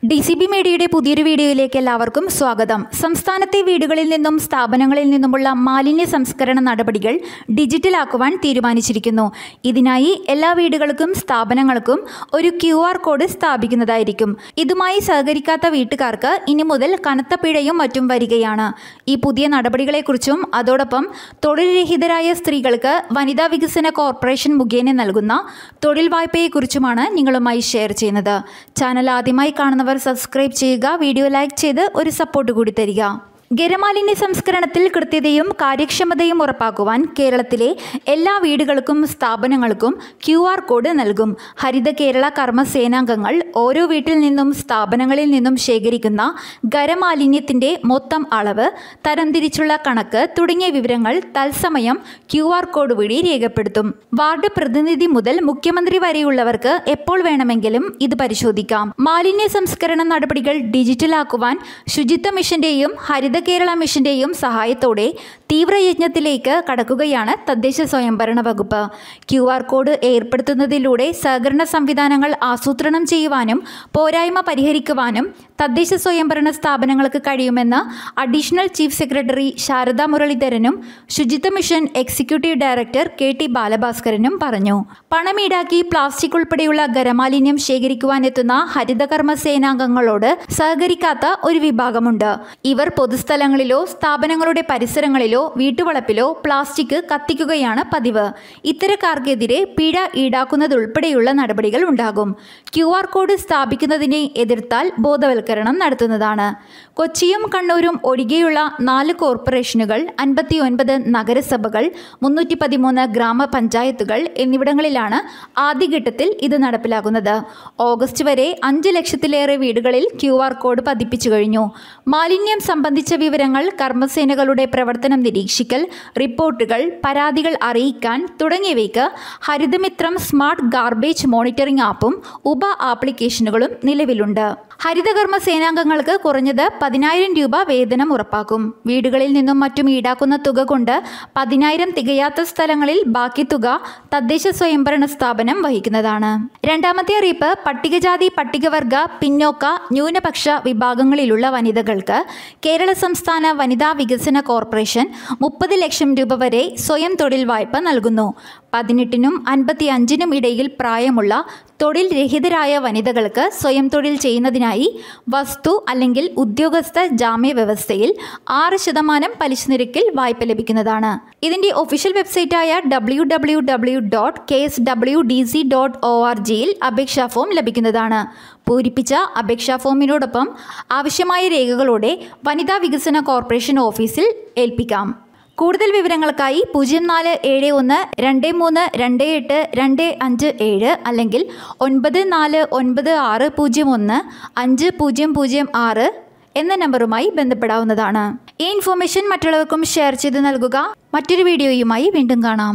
D C B മീഡിയയുടെ പുതിയൊരു വീഡിയോയിലേക്ക് എല്ലാവർക്കും സ്വാഗതം സംസ്ഥാനത്തെ വീടുകളിൽ നിന്നും സ്ഥാപനങ്ങളിൽ നിന്നുമുള്ള മാലിന്യ സംസ്കരണ നടപടികൾ ഡിജിറ്റലാക്കുവാൻ തീരുമാനിച്ചിരിക്കുന്നു ഇതിനായി എല്ലാ വീടുകൾക്കും സ്ഥാപനങ്ങൾക്കും ഒരു ക്യു ആർ കോഡ് സ്ഥാപിക്കുന്നതായിരിക്കും ഇതുമായി സഹകരിക്കാത്ത വീട്ടുകാർക്ക് ഇനി മുതൽ കനത്ത പിഴയും മറ്റും വരികയാണ് ഈ പുതിയ നടപടികളെക്കുറിച്ചും അതോടൊപ്പം തൊഴിൽ രഹിതരായ സ്ത്രീകൾക്ക് വനിതാ വികസന കോർപ്പറേഷൻ മുഖേന നൽകുന്ന തൊഴിൽ വായ്പയെക്കുറിച്ചുമാണ് നിങ്ങളുമായി ഷെയർ ചെയ്യുന്നത് ചാനൽ ആദ്യമായി കാണുന്നവർ സബ്സ്ക്രൈബ് ചെയ്യുക വീഡിയോ ലൈക്ക് ചെയ്ത് ഒരു സപ്പോർട്ട് കൂടി തരിക ഖരമാലിന്യ സംസ്കരണത്തിൽ കൃത്യതയും കാര്യക്ഷമതയും ഉറപ്പാക്കുവാൻ കേരളത്തിലെ എല്ലാ വീടുകൾക്കും സ്ഥാപനങ്ങൾക്കും ക്യു ആർ കോഡ് നൽകും ഹരിത കേരള കർമ്മസേനാംഗങ്ങൾ ഓരോ വീട്ടിൽ നിന്നും സ്ഥാപനങ്ങളിൽ നിന്നും ശേഖരിക്കുന്ന ഖരമാലിന്യത്തിന്റെ മൊത്തം അളവ് തരംതിരിച്ചുള്ള കണക്ക് തുടങ്ങിയ വിവരങ്ങൾ തത്സമയം ക്യു ആർ കോഡ് വഴി രേഖപ്പെടുത്തും വാർഡ് പ്രതിനിധി മുതൽ മുഖ്യമന്ത്രി വരെയുള്ളവർക്ക് എപ്പോൾ വേണമെങ്കിലും ഇത് പരിശോധിക്കാം മാലിന്യ സംസ്കരണ നടപടികൾ ഡിജിറ്റലാക്കുവാൻ ശുചിത്വ മിഷന്റെയും ഹരിത കേരള മിഷന്റെയും സഹായത്തോടെ തീവ്രയജ്ഞത്തിലേക്ക് കടക്കുകയാണ് തദ്ദേശ സ്വയംഭരണ വകുപ്പ് ക്യു ആർ കോഡ് ഏർപ്പെടുത്തുന്നതിലൂടെ സഹകരണ സംവിധാനങ്ങൾ ആസൂത്രണം ചെയ്യുവാനും പോരായ്മ പരിഹരിക്കുവാനും തദ്ദേശ സ്വയംഭരണ സ്ഥാപനങ്ങൾക്ക് കഴിയുമെന്ന് അഡീഷണൽ ചീഫ് സെക്രട്ടറി ശാരദ മുരളീധരനും Suchitwa mission executive director K T ബാലഭാസ്കരനും പറഞ്ഞു പണം ഈടാക്കി പ്ലാസ്റ്റിക് ഉൾപ്പെടെയുള്ള ഖരമാലിന്യം ശേഖരിക്കുവാനെത്തുന്ന ഹരിതകർമ്മ സേനാംഗങ്ങളോട് സഹകരിക്കാത്ത ഒരു വിഭാഗമുണ്ട് ഇവർ പൊതുസ്ഥലങ്ങളിലോ സ്ഥാപനങ്ങളുടെ പരിസരങ്ങളിലോ വീട്ടുവളപ്പിലോ പ്ലാസ്റ്റിക് കത്തിക്കുകയാണ് പതിവ് ഇത്തരക്കാർക്കെതിരെ പിഴ ഈടാക്കുന്നതുൾപ്പെടെയുള്ള നടപടികൾ ഉണ്ടാകും ക്യു ആർ കോഡ് സ്ഥാപിക്കുന്നതിനെ എതിർത്താൽ ബോധവൽക്കരണം നടത്തുന്നതാണ് കൊച്ചിയും കണ്ണൂരും ഒഴികെയുള്ള നാല് കോർപ്പറേഷനുകൾ അൻപത്തിയൊൻപത് നഗരസഭകൾ മുന്നൂറ്റി പതിമൂന്ന് ഗ്രാമപഞ്ചായത്തുകൾ എന്നിവിടങ്ങളിലാണ് ആദ്യഘട്ടത്തിൽ ഇത് നടപ്പിലാക്കുന്നത് ഓഗസ്റ്റ് വരെ അഞ്ച് ലക്ഷത്തിലേറെ വീടുകളിൽ ക്യു ആർ കോഡ് പതിപ്പിച്ചു കഴിഞ്ഞു മാലിന്യം സംബന്ധിച്ച വിവരങ്ങൾ കർമ്മസേനകളുടെ പ്രവർത്തനം നിരീക്ഷിക്കൽ റിപ്പോർട്ടുകൾ പരാതികൾ അറിയിക്കാൻ തുടങ്ങിയവയ്ക്ക് ഹരിതമിത്രം സ്മാർട്ട് ഗാർബേജ് മോണിറ്ററിംഗ് ആപ്പും ഉപ ആപ്ലിക്കേഷനുകളും നിലവിലുണ്ട് ഹരിതകർമ്മ സേനാംഗങ്ങൾക്ക് കുറഞ്ഞത് പതിനായിരം രൂപ വേതനം ഉറപ്പാക്കും വീടുകളിൽ നിന്നും മറ്റും ഈടാക്കുന്ന തുക കൊണ്ട് പതിനായിരം തികയാത്ത സ്ഥലങ്ങളിൽ ബാക്കി തുക തദ്ദേശ സ്വയംഭരണ സ്ഥാപനം വഹിക്കുന്നതാണ് രണ്ടാമത്തെ അറിയിപ്പ് പട്ടികജാതി പട്ടികവർഗ പിന്നോക്ക ന്യൂനപക്ഷ വിഭാഗങ്ങളിലുള്ള വനിതകൾക്ക് കേരള സംസ്ഥാന വനിതാ വികസന കോർപ്പറേഷൻ മുപ്പത് ലക്ഷം രൂപ വരെ സ്വയം തൊഴിൽ വായ്പ നൽകുന്നു പതിനെട്ടിനും അൻപത്തി അഞ്ചിനും ഇടയിൽ പ്രായമുള്ള തൊഴിൽ രഹിതരായ വനിതകൾക്ക് സ്വയം തൊഴിൽ ചെയ്യുന്നതിനായി വസ്തു അല്ലെങ്കിൽ ഉദ്യോഗസ്ഥ ജാമ്യ വ്യവസ്ഥയിൽ ആറ് ശതമാനം പലിശ നിരക്കിൽ വായ്പ ലഭിക്കുന്നതാണ് ഇതിന്റെ ഒഫീഷ്യൽ വെബ്സൈറ്റായ W W W dot K S W D C dot O R ജിയിൽ അപേക്ഷാ ഫോം ലഭിക്കുന്നതാണ് പൂരിപ്പിച്ച അപേക്ഷാ ഫോമിനോടൊപ്പം ആവശ്യമായ രേഖകളോടെ വനിതാ വികസന കോർപ്പറേഷൻ ഓഫീസിൽ ഏൽപ്പിക്കാം കൂടുതൽ വിവരങ്ങൾക്കായി പൂജ്യം നാല് ഏഴ് ഒന്ന് രണ്ട് മൂന്ന് രണ്ട് എട്ട് രണ്ട് അഞ്ച് ഏഴ് അല്ലെങ്കിൽ ഒൻപത് നാല് ഒൻപത് ആറ് പൂജ്യം ഒന്ന് അഞ്ച് പൂജ്യം പൂജ്യം ആറ് എന്ന നമ്പറുമായി ബന്ധപ്പെടാവുന്നതാണ് ഈ ഇൻഫോർമേഷൻ മറ്റുള്ളവർക്കും ഷെയർ ചെയ്ത് നൽകുക മറ്റൊരു വീഡിയോയുമായി വീണ്ടും കാണാം